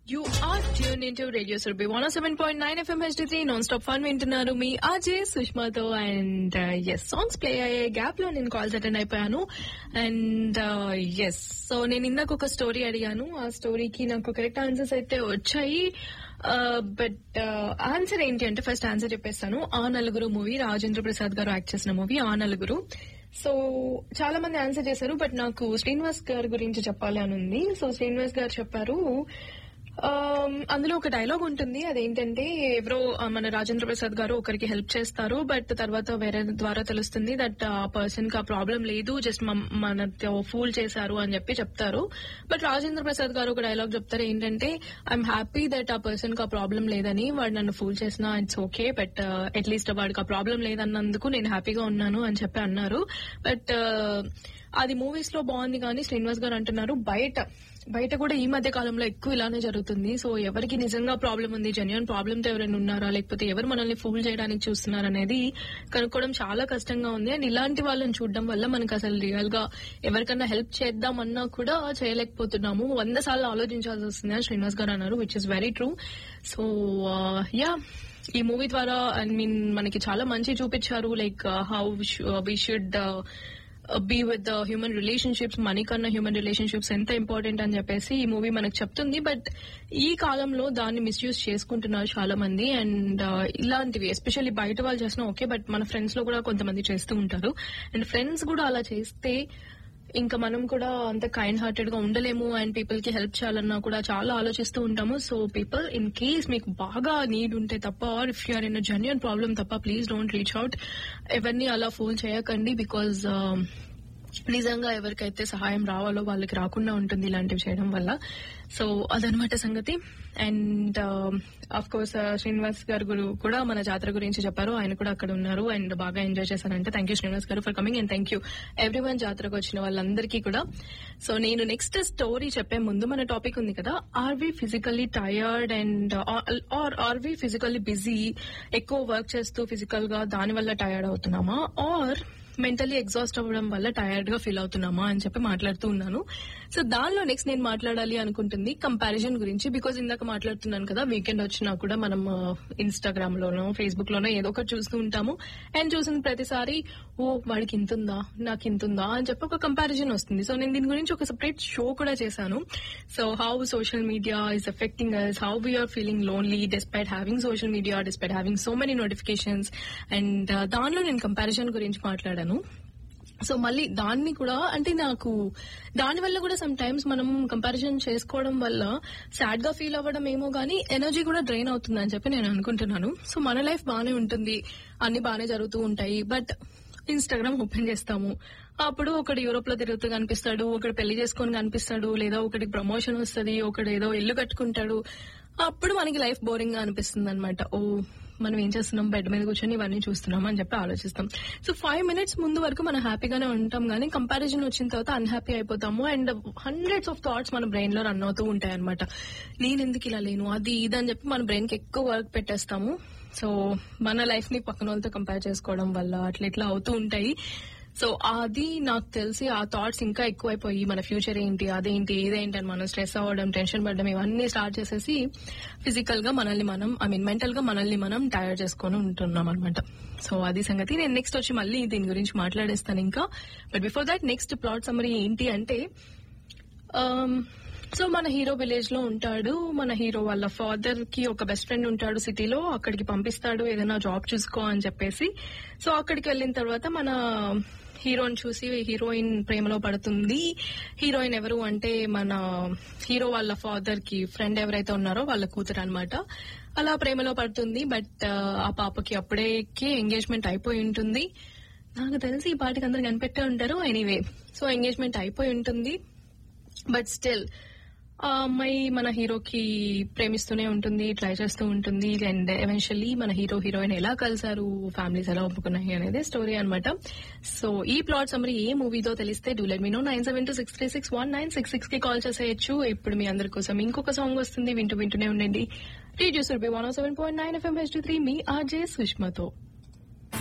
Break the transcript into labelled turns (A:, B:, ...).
A: You are tuned into Radio Surabhi 107.9 FM HD3 non-stop fun వింటున్నారు మీ అజయ్ సుష్మాతో and yes songs play అయ్యే gap లో నేను కాల్స్ అటెండ్ అయిపోయాను అండ్ ఎస్ సో నేను ఇందాక ఒక స్టోరీ అడిగాను ఆ స్టోరీకి నాకు కరెక్ట్ ఆన్సర్స్ అయితే వచ్చాయి బట్ ఆన్సర్ ఏంటి అంటే ఫస్ట్ ఆన్సర్ చెప్పేస్తాను ఆ నలుగురు మూవీ రాజేంద్ర ప్రసాద్ గారు యాక్ట్ చేసిన మూవీ ఆ నలుగురు సో చాలా మంది ఆన్సర్ చేశారు బట్ నాకు శ్రీనివాస్ గారి గురించి చెప్పాలి అని ఉంది సో శ్రీనివాస్ గారు చెప్పారు Um, అందులో ఒక డైలాగ్ ఉంటుంది అదేంటంటే ఎవరో ఆ, మన రాజేంద్ర ప్రసాద్ గారు ఒకరికి హెల్ప్ చేస్తారు బట్ తర్వాత వేరే ద్వారా తెలుస్తుంది దట్ ఆ పర్సన్ కి ఆ ప్రాబ్లం లేదు జస్ట్ మనతో ఫూల్ చేశారు అని చెప్పి చెప్తారు బట్ రాజేంద్ర ప్రసాద్ గారు ఒక డైలాగ్ చెప్తారు ఏంటంటే ఐఎమ్ హ్యాపీ దట్ ఆ పర్సన్ కి ఆ ప్రాబ్లం లేదని వాడు నన్ను ఫూల్ చేసినా ఇట్స్ ఓకే బట్ అట్లీస్ట్ వాడికి ఆ ప్రాబ్లం లేదన్నందుకు నేను హ్యాపీగా ఉన్నాను అని చెప్పి అన్నారు బట్ అది మూవీస్ లో బాగుంది కానీ శ్రీనివాస్ గారు అంటున్నారు బయట బయట కూడా ఈ మధ్య కాలంలో ఎక్కువ ఇలానే జరుగుతుంది సో ఎవరికి నిజంగా ప్రాబ్లం ఉంది జెన్యున్ ప్రాబ్లమ్ తో ఎవరైనా ఉన్నారా లేకపోతే ఎవరు మనల్ని ఫూల్ చేయడానికి చూస్తున్నారు అనేది కనుక్కోవడం చాలా కష్టంగా ఉంది అండ్ ఇలాంటి వాళ్ళని చూడడం వల్ల మనకు అసలు రియల్ గా ఎవరికన్నా హెల్ప్ చేద్దామన్నా కూడా చేయలేకపోతున్నాము వంద సార్లు ఆలోచించాల్సి వస్తుంది అని శ్రీనివాస్ గారు అన్నారు which is very true so ya ఈ మూవీ ద్వారా ఐ మీన్ మనకి చాలా మంచి చూపించారు like how we should be with the human relationships money కన్నా హ్యూమన్ రిలేషన్షిప్స్ ఎంత ఇంపార్టెంట్ అని చెప్పేసి ఈ మూవీ మనకు చెప్తుంది బట్ ఈ కాలంలో దాన్ని మిస్యూజ్ చేసుకుంటున్నారు చాలా మంది అండ్ ఇలాంటివి ఎస్పెషల్లీ బయట వాళ్ళు చేసినా ఓకే బట్ మన ఫ్రెండ్స్ లో కూడా కొంతమంది చేస్తూ ఉంటారు అండ్ ఫ్రెండ్స్ కూడా అలా చేస్తే ఇంకా మనం కూడా అంత కైండ్ హార్టెడ్ గా ఉండలేము అండ్ పీపుల్ కి హెల్ప్ చేయాలన్నా కూడా చాలా ఆలోచిస్తూ ఉంటాము సో పీపుల్ ఇన్ కేస్ మీకు బాగా నీడ్ ఉంటే తప్ప or if you're in genuine problem తప్ప ప్లీజ్ డోంట్ రీచ్ అవుట్ ఎవరిని అలా ఫోన్ చేయకండి బికాజ్ నిజంగా ఎవరికైతే సహాయం రావాలో వాళ్ళకి రాకుండా ఉంటుంది ఇలాంటివి చేయడం వల్ల సో అదనమాట సంగతి అండ్ ఆఫ్ కోర్స్ శ్రీనివాస్ గారు గురు- కూడా మన జాతర గురించి చెప్పారు ఆయన కూడా అక్కడ ఉన్నారు అండ్ బాగా ఎంజాయ్ చేశారంటే thank you Srinivas garu for coming and thank you everyone జాతరకు వచ్చిన వాళ్ళందరికీ కూడా సో నేను నెక్స్ట్ స్టోరీ చెప్పే ముందు మన టాపిక్ ఉంది కదా are we physically tired and are are we physically busy ఎక్కువ వర్క్ చేస్తూ ఫిజికల్ గా దాని వల్ల టయర్డ్ అవుతున్నామా ఆర్ మెంటలీ ఎగ్జాస్ట్ అవ్వడం వల్ల టైర్డ్ గా ఫీల్ అవుతున్నామా అని చెప్పి మాట్లాడుతూ ఉన్నాను సో దానిలో నెక్స్ట్ నేను మాట్లాడాలి అనుకుంటుంది కంపారిజన్ గురించి బికాజ్ ఇందాక మాట్లాడుతున్నాను కదా వీకెండ్ వచ్చినా కూడా మనం ఇన్స్టాగ్రామ్ లోనో ఫేస్బుక్ లోనో ఏదో ఒకటి చూస్తూ ఉంటాము అండ్ చూసిన ప్రతిసారి ఓ వాడికి ఇంత ఉందా నాకు ఇంత ఉందా అని చెప్పి ఒక కంపారిజన్ వస్తుంది సో నేను దీని గురించి ఒక సెపరేట్ షో కూడా చేశాను so how social media is affecting us how we're feeling lonely despite having social media despite having so many notifications and దానిలో నేను కంపారిజన్ గురించి మాట్లాడాను సో మళ్ళీ దాన్ని కూడా అంటే నాకు దాని వల్ల కూడా సమ్ టైమ్స్ మనం కంపారిజన్ చేసుకోవడం వల్ల సాడ్ గా ఫీల్ అవ్వడం ఏమో గానీ ఎనర్జీ కూడా డ్రైన్ అవుతుంది అని చెప్పి నేను అనుకుంటున్నాను సో మన లైఫ్ బానే ఉంటుంది అన్ని బానే జరుగుతూ ఉంటాయి బట్ ఇన్స్టాగ్రామ్ ఓపెన్ చేస్తాము అప్పుడు ఒకడు యూరోప్ లో తిరుగుతూ కనిపిస్తాడు ఒకడు పెళ్లి చేసుకొని కనిపిస్తాడు లేదా ఒకటి ప్రమోషన్ వస్తుంది ఒకడు ఏదో ఇల్లు కట్టుకుంటాడు అప్పుడు మనకి లైఫ్ బోరింగ్ గా అనిపిస్తుంది అనమాట ఓ మనం ఏం చేస్తున్నాం బెడ్ మీద కూర్చొని ఇవన్నీ చూస్తున్నాం అని చెప్పి ఆలోచిస్తాం సో ఫైవ్ మినిట్స్ ముందు వరకు మనం హ్యాపీగానే ఉంటాం కానీ కంపారిజన్ వచ్చిన తర్వాత అన్హ్యాపీ అయిపోతాము అండ్ హండ్రెడ్స్ ఆఫ్ థాట్స్ మన బ్రెయిన్ లో రన్ అవుతూ ఉంటాయి అనమాట నేను ఎందుకు ఇలా లేను అది ఇది అని చెప్పి మన బ్రెయిన్ కి ఎక్కువ వర్క్ పెట్టేస్తాము సో మన లైఫ్ ని పక్కన వాళ్ళతో కంపేర్ చేసుకోవడం వల్ల అట్లా ఇట్లా అవుతూ ఉంటాయి సో అది నాకు తెలిసి ఆ థాట్స్ ఇంకా ఎక్కువైపోయి మన ఫ్యూచర్ ఏంటి అదేంటి ఇదేంటి అని మనం స్ట్రెస్ అవ్వడం టెన్షన్ పడడం ఇవన్నీ స్టార్ట్ చేసేసి ఫిజికల్ గా మనల్ని మనం ఐ మీన్ మెంటల్ గా మనల్ని మనం టైర్ చేసుకొని ఉంటున్నాం అనమాట సో అది సంగతి నేను నెక్స్ట్ వచ్చి మళ్ళీ దీని గురించి మాట్లాడేస్తాను ఇంకా but before that next plot summary ఏంటి అంటే సో మన హీరో విలేజ్ లో ఉంటాడు మన హీరో వాళ్ళ ఫాదర్ కి ఒక బెస్ట్ ఫ్రెండ్ ఉంటాడు సిటీలో అక్కడికి పంపిస్తాడు ఏదైనా జాబ్ చూసుకో అని చెప్పేసి సో అక్కడికి వెళ్ళిన తర్వాత మన హీరోని చూసి హీరోయిన్ ప్రేమలో పడుతుంది హీరోయిన్ ఎవరు అంటే మన హీరో వాళ్ళ ఫాదర్ కి ఫ్రెండ్ ఎవరైతే ఉన్నారో వాళ్ళ కూతురు అనమాట అలా ప్రేమలో పడుతుంది బట్ ఆ పాపకి అప్పుడేకి ఎంగేజ్మెంట్ అయిపోయి ఉంటుంది నాకు తెలిసి ఈ పాటికి అందరు కనిపెట్టే ఉంటారు ఎనీవే సో ఎంగేజ్మెంట్ అయిపోయి ఉంటుంది బట్ స్టిల్ ఆ అమ్మాయి మన హీరోకి ప్రేమిస్తూనే ఉంటుంది ట్రై చేస్తూ ఉంటుంది అండ్ ఎవెన్షల్లీ మన హీరో హీరోయిన్ ఎలా కలిసారు ఫ్యామిలీస్ ఎలా ఒప్పుకున్నాయి అనేది స్టోరీ అనమాట సో ఈ ప్లాట్ సమ్మరీ ఏ మూవీతో తెలిస్తే do let me know nine seven two six three six one nine six six కి కాల్ చేసేయచ్చు ఇప్పుడు మీ అందరి కోసం ఇంకొక సాంగ్ వస్తుంది వింటూ వింటూనే ఉండండి radio Surbhi one seven point nine FM H three మీ ఆర్జే సుష్మతో